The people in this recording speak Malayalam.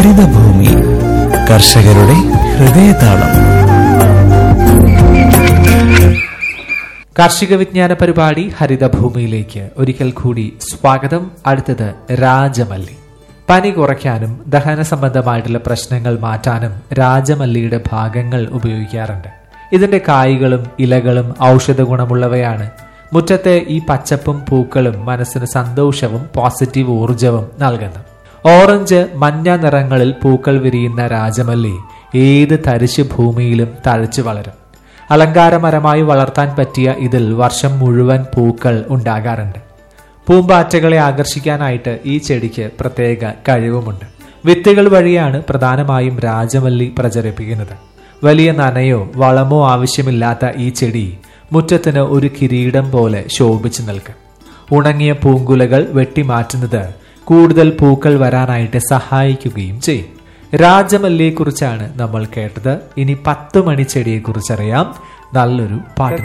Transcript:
ഹരിതഭൂമി കർഷകരുടെ ഹൃദയതാളം കാർഷിക വിജ്ഞാന പരിപാടി ഹരിതഭൂമിയിലേക്ക് ഒരിക്കൽ കൂടി സ്വാഗതം അടുത്തത് രാജമല്ലി പനി കുറയ്ക്കാനും ദഹന സംബന്ധമായിട്ടുള്ള പ്രശ്നങ്ങൾ മാറ്റാനും രാജമല്ലിയുടെ ഭാഗങ്ങൾ ഉപയോഗിക്കാറുണ്ട് ഇതിന്റെ കായ്കളും ഇലകളും ഔഷധ ഗുണമുള്ളവയാണ് മുറ്റത്തെ ഈ പച്ചപ്പും പൂക്കളും മനസ്സിന് സന്തോഷവും പോസിറ്റീവ് ഊർജവും നൽകുന്നു ഓറഞ്ച് മഞ്ഞ നിറങ്ങളിൽ പൂക്കൾ വിരിയുന്ന രാജമല്ലി ഏത് തരിശു ഭൂമിയിലും തഴച്ചു വളരും അലങ്കാരമരമായി വളർത്താൻ പറ്റിയ ഇതിൽ വർഷം മുഴുവൻ പൂക്കൾ ഉണ്ടാകാറുണ്ട് പൂമ്പാറ്റകളെ ആകർഷിക്കാനായിട്ട് ഈ ചെടിക്ക് പ്രത്യേക കഴിവുമുണ്ട് വിത്തുകൾ വഴിയാണ് പ്രധാനമായും രാജമല്ലി പ്രചരിപ്പിക്കുന്നത് വലിയ നനയോ വളമോ ആവശ്യമില്ലാത്ത ഈ ചെടി മുറ്റത്തിന് ഒരു കിരീടം പോലെ ശോഭിച്ചു നിൽക്കും ഉണങ്ങിയ പൂങ്കുലകൾ വെട്ടിമാറ്റുന്നത് കൂടുതൽ പൂക്കൾ വരാനായിട്ട് സഹായിക്കുകയും ചെയ്യും രാജമല്ലിയെക്കുറിച്ചാണ് നമ്മൾ കേട്ടത് ഇനി പത്ത് മണി ചെടിയെക്കുറിച്ചറിയാം നല്ലൊരു പാട്ട്